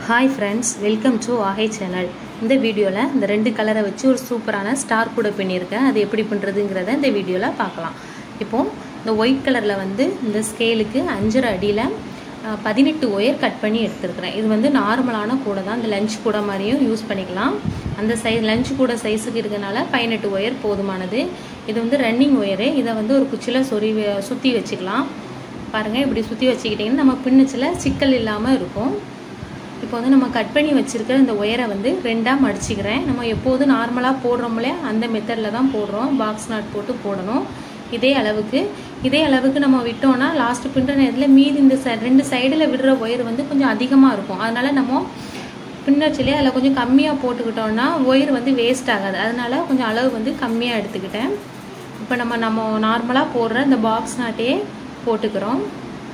hi friends welcome to ஆஹை channel இந்த வீடியோவில் இந்த ரெண்டு கலரை வச்சு ஒரு சூப்பரான ஸ்டார் கூட பின்னியிருக்கேன் அது எப்படி பண்ணுறதுங்கிறத இந்த வீடியோவில் பார்க்கலாம் இப்போது இந்த ஒயிட் கலரில் வந்து இந்த ஸ்கேலுக்கு அஞ்சரை அடியில் பதினெட்டு ஒயர் கட் பண்ணி எடுத்துருக்கிறேன் இது வந்து நார்மலான கூடை தான் இந்த லஞ்ச் கூட மாதிரியும் யூஸ் பண்ணிக்கலாம் அந்த சை லஞ்ச் கூட சைஸுக்கு இருக்கனால பதினெட்டு ஒயர் போதுமானது இது வந்து ரன்னிங் ஒயரு இதை வந்து ஒரு குச்சியில் சொறி சுற்றி வச்சுக்கலாம் பாருங்கள் இப்படி சுற்றி வச்சுக்கிட்டிங்கன்னா நம்ம பின்னுச்சில் சிக்கல் இல்லாமல் இருக்கும் இப்போ வந்து நம்ம கட் பண்ணி வச்சுருக்கிற இந்த ஒயரை வந்து ரெண்டாக மடிச்சுக்கிறேன் நம்ம எப்போதும் நார்மலாக போடுறோம்லே அந்த மெத்தடில் தான் போடுறோம் பாக்ஸ் நாட் போட்டு போடணும் இதே அளவுக்கு இதே அளவுக்கு நம்ம விட்டோம்னா லாஸ்ட் பின்னுற நேரத்தில் மீதி இந்த சை ரெண்டு சைடில் விடுற ஒயர் வந்து கொஞ்சம் அதிகமாக இருக்கும் அதனால் நம்ம பின்னச்சிலே அதில் கொஞ்சம் கம்மியாக போட்டுக்கிட்டோம்னா ஒயர் வந்து வேஸ்ட் ஆகாது அதனால கொஞ்சம் அளவு வந்து கம்மியாக எடுத்துக்கிட்டேன் இப்போ நம்ம நம்ம நார்மலாக போடுற இந்த பாக்ஸ் நாட்டையே போட்டுக்கிறோம்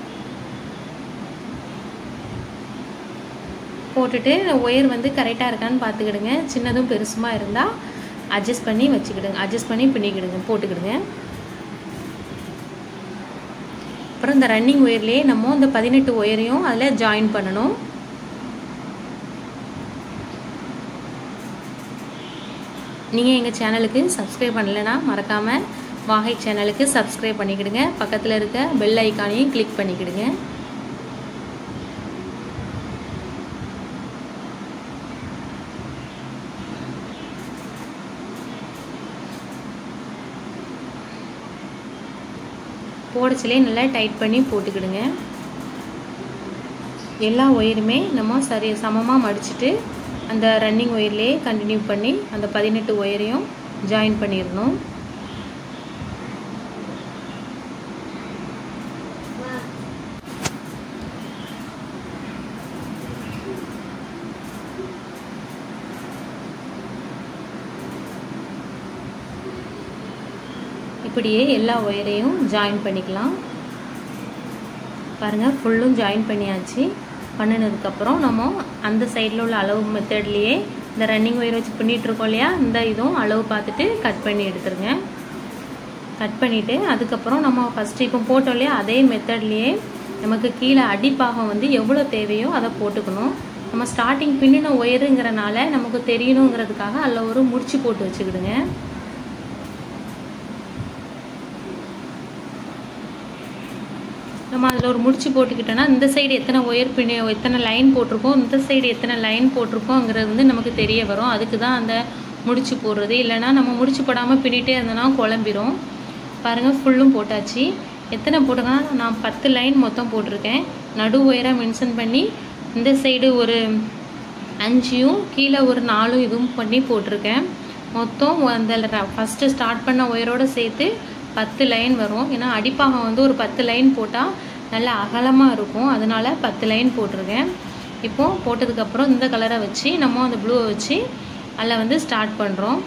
போட்டுட்டு ஒயர் வந்து கரெக்டாக இருக்கான்னு பார்த்துக்கிடுங்க சின்னதும் பெருசுமாக இருந்தால் அட்ஜஸ்ட் பண்ணி வச்சுக்கிடுங்க அட்ஜஸ்ட் பண்ணி பின்னிக்கிடுங்க போட்டுக்கிடுங்க அப்புறம் இந்த ரன்னிங் ஒயர்லேயே நம்ம இந்த பதினெட்டு ஒயரையும் அதில் ஜாயின் பண்ணணும் நீங்கள் எங்கள் சேனலுக்கு சப்ஸ்கிரைப் பண்ணலைன்னா மறக்காமல் வாகை சேனலுக்கு சப்ஸ்கிரைப் பண்ணிக்கிடுங்க பக்கத்தில் இருக்க பெல் ஐக்கானையும் கிளிக் பண்ணிக்கிடுங்க போடச்சிலே நல்லா டைட் பண்ணி போட்டுக்கிடுங்க எல்லா ஒயருமே நம்ம சரி சமமாக மடிச்சுட்டு அந்த ரன்னிங் ஒயர்லேயே கண்டினியூ பண்ணி அந்த பதினெட்டு ஒயரையும் ஜாயின் பண்ணிடணும் இப்படியே எல்லா ஒயரையும் ஜாயின் பண்ணிக்கலாம் பாருங்கள் ஃபுல்லும் ஜாயின் பண்ணியாச்சு பண்ணினதுக்கப்புறம் நம்ம அந்த சைடில் உள்ள அளவு மெத்தட்லேயே இந்த ரன்னிங் ஒயர் வச்சு பண்ணிகிட்ருக்கோம் இல்லையா இந்த இதுவும் அளவு பார்த்துட்டு கட் பண்ணி எடுத்துருங்க கட் பண்ணிவிட்டு அதுக்கப்புறம் நம்ம ஃபஸ்ட்டு இப்போ போட்டோம் இல்லையா அதே மெத்தட்லேயே நமக்கு கீழே அடிப்பாகம் வந்து எவ்வளோ தேவையோ அதை போட்டுக்கணும் நம்ம ஸ்டார்டிங் பின்னின ஒயருங்கிறனால நமக்கு தெரியணுங்கிறதுக்காக அதில் ஒரு முடிச்சு போட்டு வச்சுக்கிடுங்க நம்ம அதில் ஒரு முடிச்சு போட்டுக்கிட்டோன்னா இந்த சைடு எத்தனை ஒயர் பின்னி எத்தனை லைன் போட்டிருக்கோம் இந்த சைடு எத்தனை லைன் போட்டிருக்கோங்கிறது வந்து நமக்கு தெரிய வரும் அதுக்கு தான் அந்த முடிச்சு போடுறது இல்லைனா நம்ம முடிச்சு போடாமல் பின்னிட்டே இருந்தோன்னா குழம்பிரும் பாருங்கள் ஃபுல்லும் போட்டாச்சு எத்தனை போட்டிருக்கேன்னா நான் பத்து லைன் மொத்தம் போட்டிருக்கேன் நடு ஒயராக மென்ஷன் பண்ணி இந்த சைடு ஒரு அஞ்சும் கீழே ஒரு நாலும் இதுவும் பண்ணி போட்டிருக்கேன் மொத்தம் அந்த ஃபஸ்ட்டு ஸ்டார்ட் பண்ண ஒயரோடு சேர்த்து பத்து லைன் வரும் ஏன்னா அடிப்பாகம் வந்து ஒரு பத்து லைன் போட்டால் நல்லா அகலமாக இருக்கும் அதனால் பத்து லைன் போட்டிருக்கேன் இப்போது போட்டதுக்கப்புறம் இந்த கலரை வச்சு நம்ம அந்த ப்ளூவை வச்சு அதில் வந்து ஸ்டார்ட் பண்ணுறோம்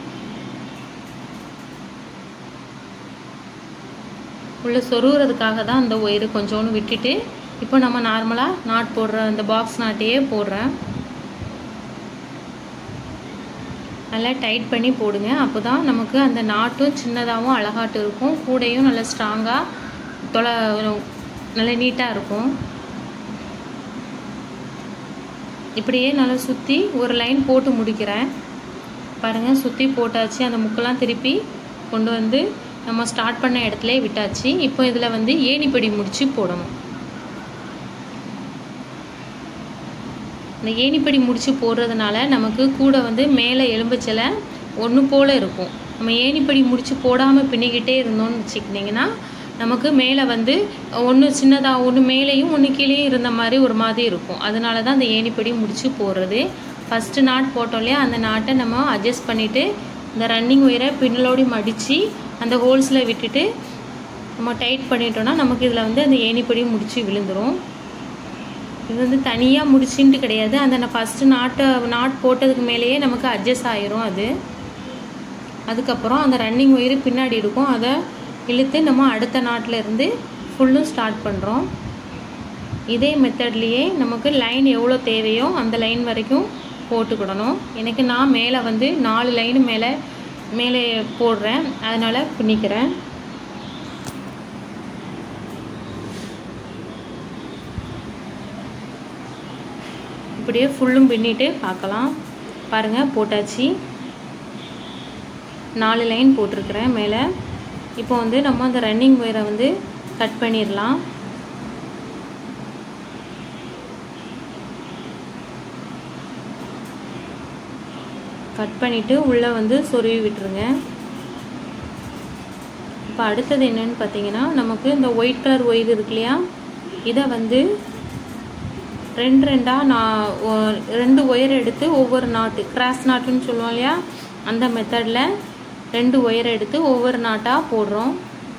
உள்ளே சொருகிறதுக்காக தான் அந்த ஒயரு கொஞ்சோன்னு விட்டுட்டு இப்போ நம்ம நார்மலாக நாட் போடுற அந்த பாக்ஸ் நாட்டையே போடுறேன் நல்லா டைட் பண்ணி போடுங்க அப்போ தான் நமக்கு அந்த நாட்டும் சின்னதாகவும் அழகாட்டு இருக்கும் கூடையும் நல்லா ஸ்ட்ராங்காக தொலை நல்லா நீட்டாக இருக்கும் இப்படியே நல்லா சுற்றி ஒரு லைன் போட்டு முடிக்கிறேன் பாருங்கள் சுற்றி போட்டாச்சு அந்த முக்கெல்லாம் திருப்பி கொண்டு வந்து நம்ம ஸ்டார்ட் பண்ண இடத்துல விட்டாச்சு இப்போ இதில் வந்து ஏணிப்படி முடிச்சு போடணும் இந்த ஏணிப்படி முடிச்சு போடுறதுனால நமக்கு கூட வந்து மேலே எலும்புச்சலை ஒன்று போல் இருக்கும் நம்ம ஏணிப்படி முடிச்சு போடாமல் பின்னிக்கிட்டே இருந்தோம்னு வச்சுக்கிட்டிங்கன்னா நமக்கு மேலே வந்து ஒன்று சின்னதாக ஒன்று மேலேயும் ஒன்று கீழேயும் இருந்த மாதிரி ஒரு மாதிரி இருக்கும் அதனால தான் அந்த ஏணிப்படி முடிச்சு போடுறது ஃபஸ்ட்டு நாட் போட்டோம் இல்லையா அந்த நாட்டை நம்ம அட்ஜஸ்ட் பண்ணிவிட்டு இந்த ரன்னிங் ஒயரை பின்னலோடி மடித்து அந்த ஹோல்ஸில் விட்டுட்டு நம்ம டைட் பண்ணிட்டோன்னா நமக்கு இதில் வந்து அந்த ஏணிப்படி முடிச்சு விழுந்துடும் இது வந்து தனியாக முடிச்சுன்ட்டு கிடையாது அந்த ஃபஸ்ட்டு நாட்டை நாட் போட்டதுக்கு மேலேயே நமக்கு அட்ஜஸ்ட் ஆயிரும் அது அதுக்கப்புறம் அந்த ரன்னிங் ஒயரு பின்னாடி இருக்கும் அதை இழுத்து நம்ம அடுத்த நாட்டில் இருந்து ஃபுல்லும் ஸ்டார்ட் பண்ணுறோம் இதே மெத்தட்லேயே நமக்கு லைன் எவ்வளோ தேவையோ அந்த லைன் வரைக்கும் போட்டுக்கிடணும் எனக்கு நான் மேலே வந்து நாலு லைனு மேலே மேலே போடுறேன் அதனால் பின்னிக்கிறேன் இப்படியே ஃபுல்லும் பின்னிட்டு பார்க்கலாம் பாருங்கள் போட்டாச்சு நாலு லைன் போட்டிருக்கிறேன் மேலே இப்போ வந்து நம்ம அந்த ரன்னிங் ஒயரை வந்து கட் பண்ணிடலாம் கட் பண்ணிவிட்டு உள்ளே வந்து சொருவி விட்டுருங்க இப்போ அடுத்தது என்னன்னு பார்த்தீங்கன்னா நமக்கு இந்த ஒயிட் கலர் ஒயர் இருக்கு இல்லையா இதை வந்து ரெண்டு ரெண்டாக நான் ரெண்டு ஒயர் எடுத்து ஒவ்வொரு நாட்டு கிராஸ் நாட்டுன்னு சொல்லுவோம் இல்லையா அந்த மெத்தடில் ரெண்டு ஒயர் எடுத்து ஒவ்வொரு நாட்டாக போடுறோம்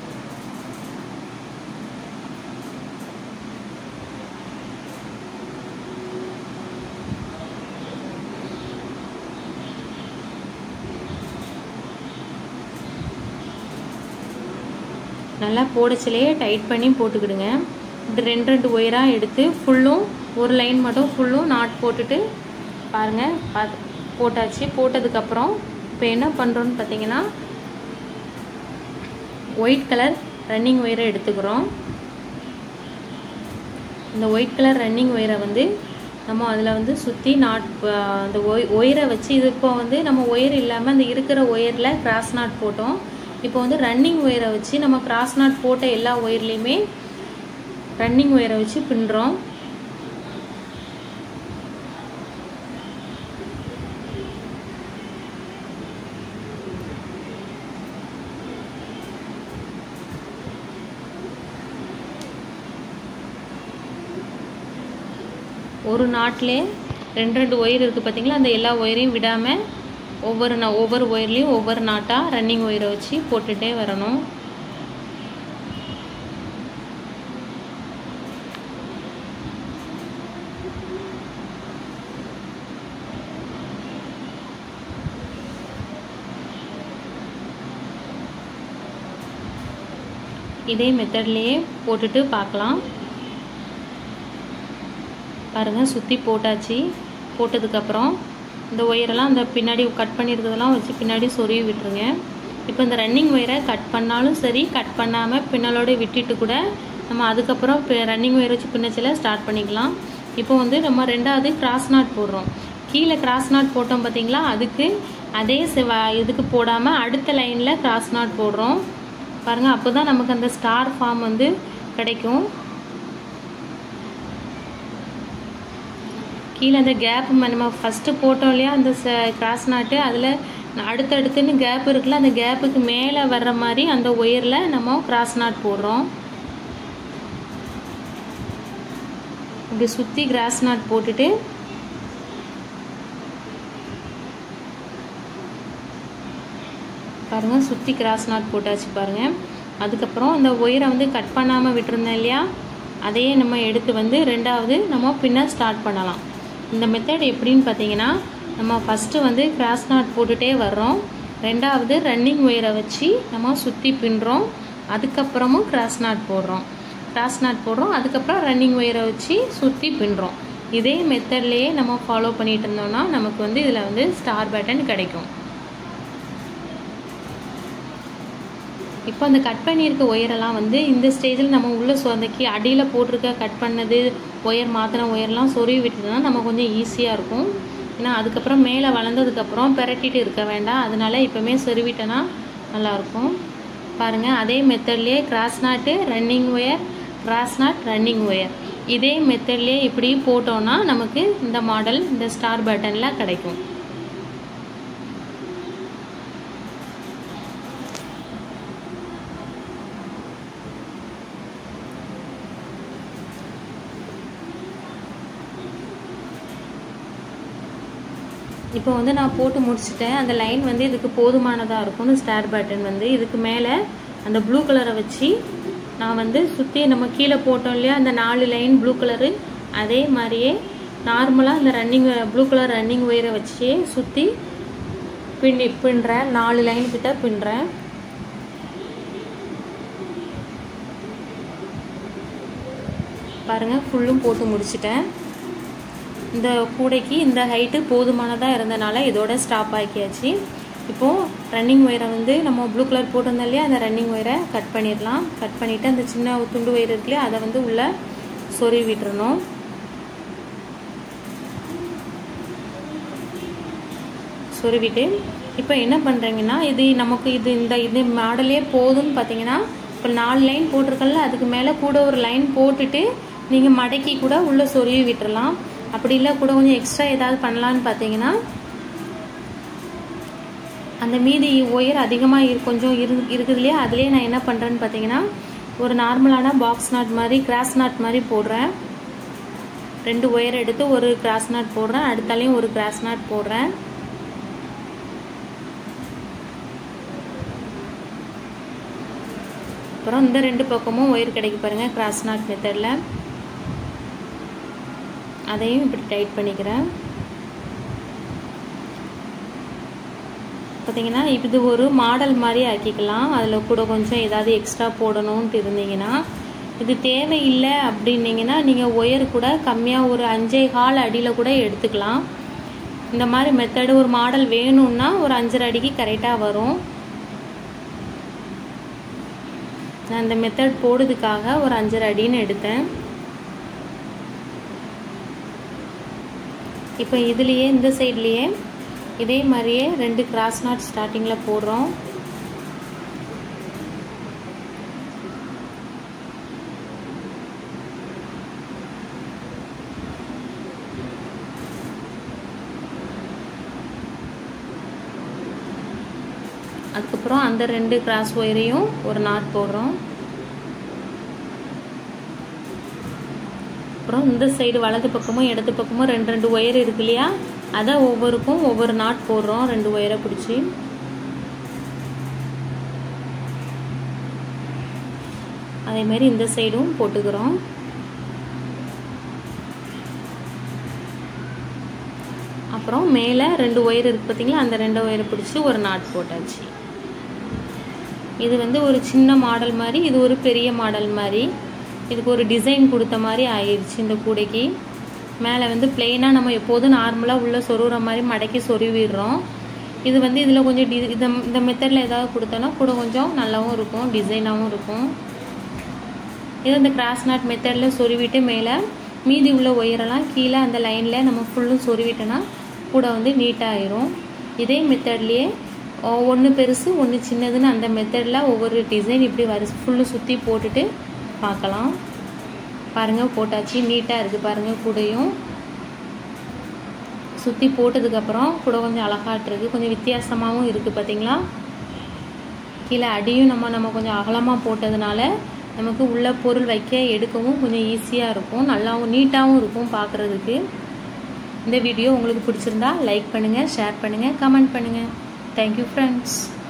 நல்லா போடச்சிலேயே டைட் பண்ணி போட்டுக்கிடுங்க இப்படி ரெண்டு ரெண்டு ஒயராக எடுத்து ஃபுல்லும் ஒரு லைன் மட்டும் ஃபுல்லும் நாட் போட்டுட்டு பாருங்கள் பார்த்து போட்டாச்சு போட்டதுக்கப்புறம் இப்போ என்ன பண்ணுறோன்னு பார்த்தீங்கன்னா ஒயிட் கலர் ரன்னிங் ஒயரை எடுத்துக்கிறோம் இந்த ஒயிட் கலர் ரன்னிங் ஒயரை வந்து நம்ம அதில் வந்து சுற்றி நாட் அந்த ஒய் ஒயரை வச்சு இது இப்போ வந்து நம்ம ஒயர் இல்லாமல் அந்த இருக்கிற ஒயரில் கிராஸ் நாட் போட்டோம் இப்போ வந்து ரன்னிங் ஒயரை வச்சு நம்ம கிராஸ் நாட் போட்ட எல்லா ஒயர்லேயுமே ரன்னிங் ஒயரை வச்சு பின்னுறோம் ஒரு நாட்டிலே ரெண்டு ரெண்டு ஒயர் இருக்குது பார்த்தீங்களா அந்த எல்லா ஒயரையும் விடாமல் ஒவ்வொரு நா ஒவ்வொரு ஒயர்லேயும் ஒவ்வொரு நாட்டாக ரன்னிங் ஒயரை வச்சு போட்டுகிட்டே வரணும் இதே மெத்தட்லேயே போட்டுட்டு பார்க்கலாம் பாருங்கள் சுற்றி போட்டாச்சு போட்டதுக்கப்புறம் இந்த ஒயரெல்லாம் அந்த பின்னாடி கட் பண்ணியிருக்கிறதெல்லாம் வச்சு பின்னாடி சொருவி விட்டுருங்க இப்போ இந்த ரன்னிங் ஒயரை கட் பண்ணாலும் சரி கட் பண்ணாமல் பின்னலோடு விட்டுட்டு கூட நம்ம அதுக்கப்புறம் ரன்னிங் ஒயர் வச்சு பின்னச்சில் ஸ்டார்ட் பண்ணிக்கலாம் இப்போ வந்து நம்ம ரெண்டாவது கிராஸ் நாட் போடுறோம் கீழே கிராஸ் நாட் போட்டோம் பார்த்தீங்களா அதுக்கு அதே செவ இதுக்கு போடாமல் அடுத்த லைனில் கிராஸ் நாட் போடுறோம் பாருங்கள் அப்போ தான் நமக்கு அந்த ஸ்டார் ஃபார்ம் வந்து கிடைக்கும் கீழே அந்த கேப் நம்ம ஃபஸ்ட்டு போட்டோம் இல்லையா அந்த கிராஸ் நாட்டு அதில் அடுத்தடுத்துன்னு கேப் இருக்குல்ல அந்த கேப்புக்கு மேலே வர்ற மாதிரி அந்த ஒயரில் நம்ம கிராஸ் நாட் போடுறோம் இப்படி சுற்றி கிராஸ் நாட் போட்டுட்டு பாருங்கள் சுற்றி கிராஸ் நாட் போட்டாச்சு பாருங்கள் அதுக்கப்புறம் இந்த ஒயரை வந்து கட் பண்ணாமல் விட்டுருந்தேன் இல்லையா அதையே நம்ம எடுத்து வந்து ரெண்டாவது நம்ம பின்ன ஸ்டார்ட் பண்ணலாம் இந்த மெத்தட் எப்படின்னு பார்த்தீங்கன்னா நம்ம ஃபஸ்ட்டு வந்து கிராஸ் நாட் போட்டுகிட்டே வர்றோம் ரெண்டாவது ரன்னிங் ஒயரை வச்சு நம்ம சுற்றி பின்னுறோம் அதுக்கப்புறமும் கிராஸ் நாட் போடுறோம் கிராஸ் நாட் போடுறோம் அதுக்கப்புறம் ரன்னிங் ஒயரை வச்சு சுற்றி பின்னுறோம் இதே மெத்தட்லேயே நம்ம ஃபாலோ பண்ணிட்டு இருந்தோம்னா நமக்கு வந்து இதில் வந்து ஸ்டார் பேட்டன் கிடைக்கும் இப்போ அந்த கட் பண்ணியிருக்க ஒயரெல்லாம் வந்து இந்த ஸ்டேஜில் நம்ம உள்ளே சொந்தக்கி அடியில் போட்டிருக்க கட் பண்ணது ஒயர் மாற்றின ஒயர்லாம் சொருவி விட்டுதுன்னா நம்ம கொஞ்சம் ஈஸியாக இருக்கும் ஏன்னா அதுக்கப்புறம் மேலே வளர்ந்ததுக்கப்புறம் பெரட்டிட்டு இருக்க வேண்டாம் அதனால இப்போமே சொருவிட்டோன்னா நல்லாயிருக்கும் பாருங்கள் அதே மெத்தட்லேயே cross knot running wire cross knot running wire இதே மெத்தட்லேயே இப்படி போட்டோன்னா நமக்கு இந்த மாடல் இந்த ஸ்டார் பட்டனில் கிடைக்கும் இப்போ வந்து நான் போட்டு முடிச்சிட்டேன் அந்த லைன் வந்து இதுக்கு போதுமானதாக இருக்கும்னு ஸ்டார் பேட்டன் வந்து இதுக்கு மேலே அந்த ப்ளூ கலரை வச்சு நான் வந்து சுற்றி நம்ம கீழே போட்டோம் இல்லையா அந்த நாலு லைன் ப்ளூ கலரு அதே மாதிரியே நார்மலாக இந்த ரன்னிங் ப்ளூ கலர் ரன்னிங் ஒயரை வச்சு சுற்றி பின்னி பின்னுறேன் நாலு லைன் கிட்ட பின்னுறேன் பாருங்கள் ஃபுல்லும் போட்டு முடிச்சிட்டேன் இந்த கூடைக்கு இந்த ஹைட்டு போதுமானதாக இருந்தனால இதோட ஸ்டாப் ஆக்கியாச்சு இப்போது ரன்னிங் ஒயரை வந்து நம்ம ப்ளூ கலர் போட்டிருந்தோம் இல்லையா அந்த ரன்னிங் ஒயரை கட் பண்ணிடலாம் கட் பண்ணிவிட்டு அந்த சின்ன துண்டு ஒயர் இருக்கு இல்லையா அதை வந்து உள்ளே சொருவி விட்டுறணும் சொருவிட்டு இப்போ என்ன பண்ணுறீங்கன்னா இது நமக்கு இது இந்த இது மாடலே போதும்னு பார்த்தீங்கன்னா இப்போ நாலு லைன் போட்டிருக்கல அதுக்கு மேலே கூட ஒரு லைன் போட்டுட்டு நீங்கள் மடக்கி கூட உள்ளே சொருவி விட்டுறலாம் அப்படி இல்லை கூட கொஞ்சம் எக்ஸ்ட்ரா ஏதாவது பண்ணலான்னு பார்த்தீங்கன்னா அந்த மீதி ஒயர் அதிகமாக இரு கொஞ்சம் இரு இருக்குது இல்லையா அதுலேயே நான் என்ன பண்ணுறேன்னு பார்த்தீங்கன்னா ஒரு நார்மலான பாக்ஸ் நாட் மாதிரி கிராஸ் நாட் மாதிரி போடுறேன் ரெண்டு ஒயர் எடுத்து ஒரு கிராஸ் நாட் போடுறேன் அடுத்தாலையும் ஒரு கிராஸ் நாட் போடுறேன் அப்புறம் இந்த ரெண்டு பக்கமும் ஒயர் கிடைக்கு பாருங்க கிராஸ் நாட் மெத்தடில் அதையும் இப்படி டைட் பண்ணிக்கிறேன் பார்த்தீங்கன்னா இது ஒரு மாடல் மாதிரி ஆக்கிக்கலாம் அதில் கூட கொஞ்சம் ஏதாவது எக்ஸ்ட்ரா போடணுன்ட்டு இருந்தீங்கன்னா இது தேவையில்லை அப்படின்னீங்கன்னா நீங்கள் ஒயர் கூட கம்மியாக ஒரு அஞ்சே கால் அடியில் கூட எடுத்துக்கலாம் இந்த மாதிரி மெத்தடு ஒரு மாடல் வேணும்னா ஒரு அஞ்சரை அடிக்கு கரெக்டாக வரும் நான் இந்த மெத்தட் போடுறதுக்காக ஒரு அஞ்சரை அடின்னு எடுத்தேன் இப்போ இதுலேயே இந்த சைட்லேயே இதே மாதிரியே ரெண்டு கிராஸ் நாட் ஸ்டார்டிங்கில் போடுறோம் அதுக்கப்புறம் அந்த ரெண்டு கிராஸ் ஒயரையும் ஒரு நாட் போடுறோம் அப்புறம் இந்த சைடு வலது பக்கமும் இடது பக்கமும் ரெண்டு ரெண்டு ஒயர் இருக்கு இல்லையா அதை ஒவ்வொருக்கும் ஒவ்வொரு நாட் போடுறோம் ரெண்டு ஒயரை பிடிச்சி அதே மாதிரி இந்த சைடும் போட்டுக்கிறோம் அப்புறம் மேலே ரெண்டு ஒயர் இருக்கு பார்த்தீங்களா அந்த ரெண்டு ஒயரை பிடிச்சி ஒரு நாட் போட்டாச்சு இது வந்து ஒரு சின்ன மாடல் மாதிரி இது ஒரு பெரிய மாடல் மாதிரி இதுக்கு ஒரு டிசைன் கொடுத்த மாதிரி ஆயிடுச்சு இந்த கூடைக்கு மேலே வந்து பிளெயினாக நம்ம எப்போதும் நார்மலாக உள்ளே சொருகிற மாதிரி மடக்கி சொருவிடுறோம் இது வந்து இதில் கொஞ்சம் டி இந்த இந்த மெத்தடில் ஏதாவது கொடுத்தோன்னா கூட கொஞ்சம் நல்லாவும் இருக்கும் டிசைனாகவும் இருக்கும் இது இந்த கிராஸ் நாட் மெத்தடில் சொருவிட்டு மேலே மீதி உள்ள ஒயரெல்லாம் கீழே அந்த லைனில் நம்ம ஃபுல்லும் சொருவிட்டோன்னா கூட வந்து நீட்டாக ஆயிரும் இதே மெத்தட்லேயே ஒன்று பெருசு ஒன்று சின்னதுன்னு அந்த மெத்தடில் ஒவ்வொரு டிசைன் இப்படி வரிசை ஃபுல்லு சுற்றி போட்டுட்டு பார்க்கலாம் பாருங்கள் போட்டாச்சு நீட்டாக இருக்குது பாருங்கள் கூடையும் சுற்றி போட்டதுக்கப்புறம் கூட கொஞ்சம் அழகாட்டிருக்கு கொஞ்சம் வித்தியாசமாகவும் இருக்குது பார்த்தீங்களா கீழே அடியும் நம்ம நம்ம கொஞ்சம் அகலமாக போட்டதுனால நமக்கு உள்ள பொருள் வைக்க எடுக்கவும் கொஞ்சம் ஈஸியாக இருக்கும் நல்லாவும் நீட்டாகவும் இருக்கும் பார்க்குறதுக்கு இந்த வீடியோ உங்களுக்கு பிடிச்சிருந்தா லைக் பண்ணுங்கள் ஷேர் பண்ணுங்கள் கமெண்ட் பண்ணுங்கள் தேங்க்யூ ஃப்ரெண்ட்ஸ்